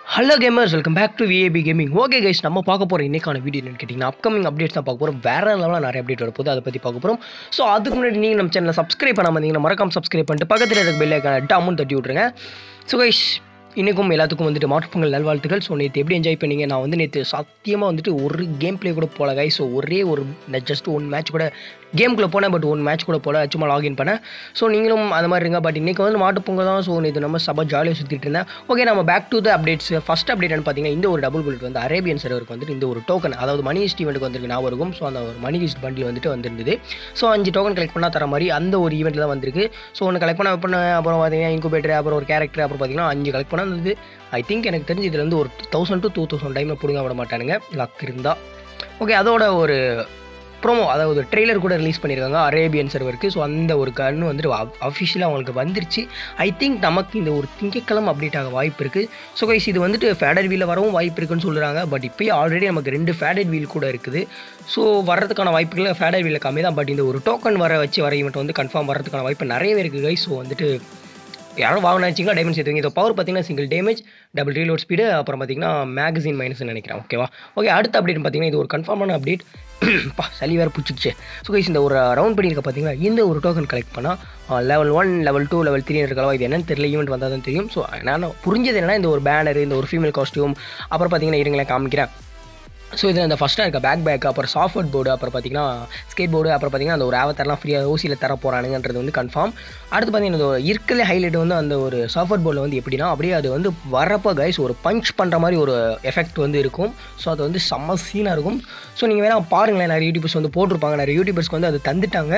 hello gamers welcome back to VAP gaming okay guys நம்ம பார்க்க போகிற இன்னைக்கான வீடியோ என்னன்னு கேட்டிங்கன்னா அப்கமிங் அப்டேட்ஸ் தான் பார்க்க போகிறோம் வேறு லெவலாக நிறைய அப்டேட் வரப்போகுது அதை பற்றி பார்க்க போகிறோம் ஸோ அதுக்கு முன்னாடி நீங்கள் நம்ம சேனலை சப்ஸ்கிரைப் பண்ணாமல் இருந்தீங்கன்னா மறக்காம சப்ஸ்கிரைப் பண்ணிட்டு பக்கத்தில் இருக்க பெல் ஐக்கான டம்முன்னு தட்டி விட்ருங்க ஸோ கைஸ் இன்றைக்கும் எல்லாத்துக்கும் வந்துட்டு மாற்றுப்பொங்கல் நல்வாழ்த்துக்கள் ஸோ நேற்று எப்படி என்ஜாய் பண்ணீங்க நான் வந்து நேற்று சத்தியமாக வந்துட்டு ஒரு கேம் ப்ளே கூட போகல கைஸ் ஸோ ஒரே ஒரு ஜஸ்ட் ஒன் மேட்ச் கூட கேம்குள்ளே போனேன் பட் ஒன் மேட்ச் கூட போல சும்மா லாகின் பண்ணேன் ஸோ நீங்களும் அது மாதிரி இருங்க பட் இன்றைக்கி வந்து மாட்டுப்பொங்கல் தான் ஸோ நேற்று நம்ம சபா ஜாலியாக சுற்றிட்டு இருந்தேன் ஓகே நம்ம back to the updates first update பார்த்தீங்கன்னா இந்த ஒரு டபுள் புல்லட் வந்து அரேபியன் சர்வருக்கு வந்துட்டு இந்த ஒரு டோக்கன் அதாவது மணி ஈஸ்ட் ஈவெண்ட்டுக்கு வந்திருக்கு ஞாபகம் இருக்கும் ஸோ அந்த ஒரு மணி ஈஸ்ட் பண்டில் வந்துட்டு வந்திருந்தது ஸோ அஞ்சு டோக்கன் கலெக்ட் பண்ணால் தர மாதிரி அந்த ஒரு ஈவெண்ட்டில் தான் வந்திருக்கு ஸோ ஒன்று கலெக்ட் பண்ண பண்ண அப்புறம் பார்த்தீங்கன்னா இன்குபேட்டர் அப்புறம் ஒரு கேரக்டர் அப்புறம் பார்த்தீங்கன்னா அஞ்சு கலெக்ட் பண்ண இருந்தது ஐ திங்க் எனக்கு தெரிஞ்சு இதுல இருந்து ஒரு தௌசண்ட் டு டூ தௌசண்ட் டைமில் பிடுங்க விட மாட்டானுங்க லக் இருந்தால் ஓகே அதோட ஒரு ப்ரோமோ அதாவது ட்ரெய்லர் கூட ரிலீஸ் பண்ணியிருக்காங்க அரேபியன் சர்வருக்கு ஸோ அந்த ஒரு கன் வந்துட்டு அஃபிஷியலாக அவங்களுக்கு வந்துருச்சு ஐ திங்க் நமக்கு இந்த ஒரு திங்கக்கிழமை அப்டேட் ஆக வாய்ப்பு இருக்குது ஸோ கைஸ் இது வந்துட்டு ஃபேடட் வீலில் வரவும் வாய்ப்பு இருக்குன்னு சொல்கிறாங்க பட் இப்போயே ஆல்ரெடி நமக்கு ரெண்டு ஃபேடட் வீல் கூட இருக்குது ஸோ வர்றதுக்கான வாய்ப்புகள் ஃபேடட் வீலில் கம்மி தான் பட் இந்த ஒரு டோக்கன் வர வச்சு வர ஈவெண்ட் வந்து கன்ஃபார்ம் வர்றதுக்கான வாய்ப்பு நிறையவே இருக்குது கைஸ் ஸோ வந்துட்டு யாரும் வாங்கினா வச்சிங்களா டைமண்ட் சேர்த்துங்க இது பவர் பார்த்தீங்கன்னா single damage double reload speed அப்புறம் பார்த்தீங்கன்னா மேகசின் மைனஸ்னு நினைக்கிறேன் ஓகேவா ஓகே அடுத்த அப்டேட் பார்த்தீங்கன்னா இது ஒரு கன்ஃபார்மான அப்டேட் பா சளி வேறு பிடிச்சிச்சு ஸோ கைஸ் இந்த ஒரு ரவுண்ட் பண்ணியிருக்க பார்த்தீங்கன்னா இந்த ஒரு டோக்கன் கலெக்ட் பண்ணால் level one level two level three இருக்கலாம் இது என்னன்னு தெரியல ஈவெண்ட் வந்தால் தான் தெரியும் ஸோ நான் புரிஞ்சது என்னன்னா இந்த ஒரு பேனர் இந்த ஒரு ஃபீமேல் காஸ்டியூம் அப்புறம் பார்த்தீங்கன்னா இருங்களேன் காமிக்கிறேன் ஸோ இதில் இந்த ஃபஸ்ட்டாக இருக்க பேக் பேக் அப்புறம் சாஃப்ட்வேர் போர்டு அப்புறம் பார்த்தீங்கன்னா ஸ்கேட் போர்டு அப்புறம் பார்த்தீங்கன்னா அந்த ஒரு ஆவத்தர்லாம் ஃப்ரீயாக ஊசியில் தர போகிறானுங்கன்றது வந்து கன்ஃபார்ம் அடுத்து பார்த்தீங்கன்னா இந்த இருக்கலே ஹைலைட் வந்து அந்த ஒரு சாஃப்ட்வேர் போர்டில் வந்து எப்படின்னா அப்படியே அது வந்து வரப்போ கைஸ் ஒரு பஞ்ச் பண்ணுற மாதிரி ஒரு எஃபெக்ட் வந்து இருக்கும் ஸோ அது வந்து செம்ம சீனாக இருக்கும் ஸோ நீங்கள் வேணால் பாருங்களேன் நிறைய யூடியூபர்ஸ் வந்து போட்டிருப்பாங்க நிறைய யூடியூபர்ஸ்க்கு வந்து அது தந்துட்டாங்க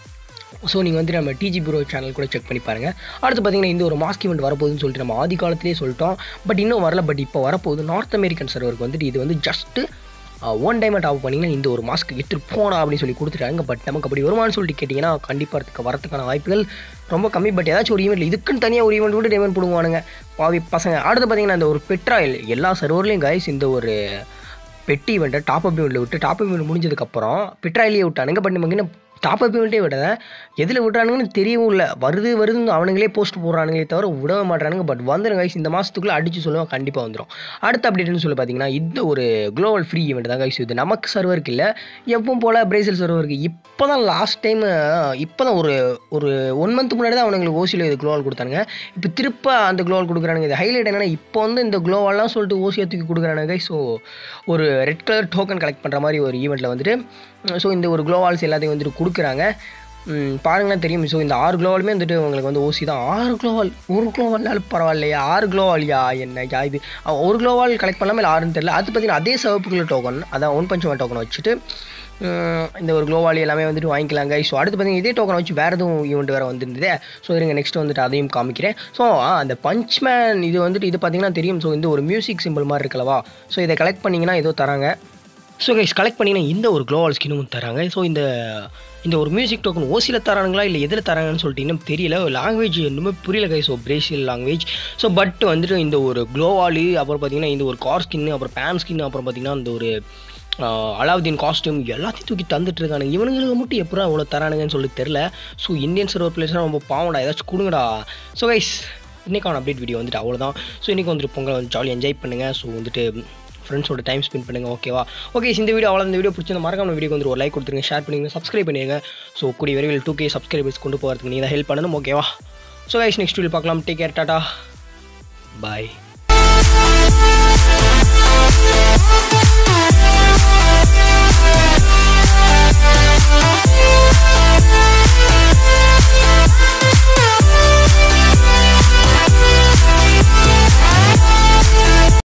ஸோ நீங்கள் வந்து நம்ம டிஜி ப்ரோ சேனல் கூட செக் பண்ணி பாருங்கள் அடுத்து பார்த்தீங்கன்னா இந்த ஒரு மாஸ்க் ஈவெண்ட் வரப்போகுதுன்னு சொல்லிட்டு நம்ம ஆதி காலத்திலே சொல்லிட்டோம் பட் இன்னும் வரல பட் இப்போ வரப்போகுது நார்த் அமெரிக்கன் சர்வருக்கு வந்துட்டு இது வந்து ஜஸ்ட்டு ஒன் டைமண்ட் ஆஃப் பண்ணிங்கன்னா இந்த ஒரு மாஸ்க் எடுத்துகிட்டு போனா அப்படின்னு சொல்லி கொடுத்துட்டாங்க பட் நமக்கு அப்படி வருமானு சொல்லிட்டு கேட்டிங்கன்னா கண்டிப்பாக அதுக்கு வரதுக்கான வாய்ப்புகள் ரொம்ப கம்மி பட் ஏதாச்சும் ஒரு ஈவெண்ட் இதுக்குன்னு தனியாக ஒரு ஈவெண்ட் விட்டு டைமண்ட் போடுவானுங்க பாவி பசங்க அடுத்து பார்த்தீங்கன்னா இந்த ஒரு பெட்ராயில் எல்லா சர்வர்லேயும் கைஸ் இந்த ஒரு பெட்டி ஈவெண்ட்டை டாப் அப் ஈவெண்ட்டில் விட்டு டாப் அப் ஈவெண்ட் முடிஞ்சதுக்கப்புறம் பெட்ராயிலே விட்டானுங்க பட் நமக்கு இன்னும் டாப் அப் ஈவெண்ட்டே விட எதில் விட்றானுங்கன்னு தெரியவும் இல்லை வருது வருதுன்னு அவனுங்களே போஸ்ட் போடுறானுங்களே தவிர விடவே மாட்டானுங்க பட் வந்துடும் கைஸ் இந்த மாதத்துக்குள்ளே அடிச்சு சொல்லுவோம் கண்டிப்பாக வந்துடும் அடுத்த அப்டேட்னு சொல்லி பார்த்தீங்கன்னா இந்த ஒரு குளோபல் ஃப்ரீ ஈவெண்ட் தான் கைஸ் இது நமக்கு சர்வருக்கு இல்லை எப்பவும் போல் பிரேசில் சர்வருக்கு இப்போ தான் லாஸ்ட் டைம் இப்போ தான் ஒரு ஒரு ஒன் மந்த் முன்னாடி தான் அவனுங்களுக்கு ஓசியில் இது குளோவால் கொடுத்தானுங்க இப்போ திருப்ப அந்த குளோவால் கொடுக்குறானுங்க இது ஹைலைட் என்னன்னா இப்போ வந்து இந்த குளோவால்லாம் சொல்லிட்டு ஓசியை தூக்கி கொடுக்குறானுங்க ஸோ ஒரு ரெட் கலர் டோக்கன் கலெக்ட் பண்ணுற மாதிரி ஒரு ஈவெண்ட்டில் வந்துட்டு ஸோ இந்த ஒரு குளோவால்ஸ் எல்லாத்தையும் வந்துட்டு கொடுக்குறாங்க பாருங்களேன் தெரியும் ஸோ இந்த ஆறு குளோவாலுமே வந்துட்டு உங்களுக்கு வந்து ஓசி தான் ஆறு குளோவால் ஒரு குளோவால்னாலும் பரவாயில்லையா ஆறு குளோவால்யா என்ன யா இது ஒரு குளோவால் கலெக்ட் பண்ணாமல் இல்லை ஆறுன்னு தெரியல அது பார்த்தீங்கன்னா அதே சிவப்பு கலர் டோக்கன் அதான் ஒன் பஞ்ச் ஒன் டோக்கன் வச்சுட்டு இந்த ஒரு குளோவாலி எல்லாமே வந்துட்டு வாங்கிக்கலாங்க ஸோ அடுத்து பார்த்தீங்கன்னா இதே டோக்கன் வச்சு வேறு எதுவும் ஈவெண்ட் வேறு வந்துருந்தது ஸோ இருங்க நெக்ஸ்ட் வந்துட்டு அதையும் காமிக்கிறேன் ஸோ அந்த பஞ்ச்மேன் இது வந்துட்டு இது பார்த்தீங்கன்னா தெரியும் ஸோ இந்த ஒரு மியூசிக் சிம்பிள் மாதிரி இருக்கலவா ஸோ இதை கலெக்ட் பண்ணிங்கன்னா ஏதோ தராங்க ஸோ கைஸ் கலெக்ட் பண்ணிங்கன்னா இந்த ஒரு க்ளோவால் ஸ்கின்னும் தராங்க ஸோ இந்த இந்த ஒரு மியூசிக் டோக்கன் ஓசியில் தரானுங்களா இல்லை எதில் தராங்கன்னு சொல்லிட்டு இன்னும் தெரியல லாங்குவேஜ் இன்னுமே புரியல guys so Brazil language so but வந்துட்டு இந்த ஒரு க்ளோவாலு அப்புறம் பார்த்தீங்கன்னா இந்த ஒரு கார் ஸ்கின்னு அப்புறம் பேன் ஸ்கின் அப்புறம் பார்த்தீங்கன்னா இந்த ஒரு அலாவுதீன் காஸ்டியூம் எல்லாத்தையும் தூக்கி தந்துட்டு இருக்கானுங்க இவனுங்களுக்கு மட்டும் எப்படா அவ்வளோ தரானுங்கன்னு சொல்லி தெரில ஸோ இந்தியன் சர்வர் பிளேஸ்லாம் ரொம்ப பாவம்டா ஏதாச்சும் கொடுங்கடா ஸோ கைஸ் இன்றைக்கான அப்டேட் வீடியோ வந்துட்டு அவ்வளோதான் ஸோ இன்றைக்கி வந்துட்டு பொங்கல் வந்து ஜாலியாக என்ஜாய் பண்ணுங்கள் ஸோ வந்துட்டு ஃப்ரெண்ட்ஸோட டைம் ஸ்பெண்ட் பண்ணுங்கள் ஓகேவா ஓகே இந்த வீடியோ அவ்வளோ இந்த வீடியோ பிடிச்சிருந்த மறக்காம வீடியோ வந்து ஒரு லைக் கொடுத்துருங்க ஷேர் பண்ணுங்க சப்ஸ்கிரைப் பண்ணிடுங்க ஸோ கூடிய விரைவில் டூ கே சப்ஸ்கிரைபர்ஸ் கொண்டு போகிறதுக்கு நீங்கள் தான் ஹெல்ப் பண்ணணும் ஓகேவா ஸோ கைஸ் நெக்ஸ்ட் வீடியோ பார்க்கலாம் டேக் கேர் டாட்டா பாய்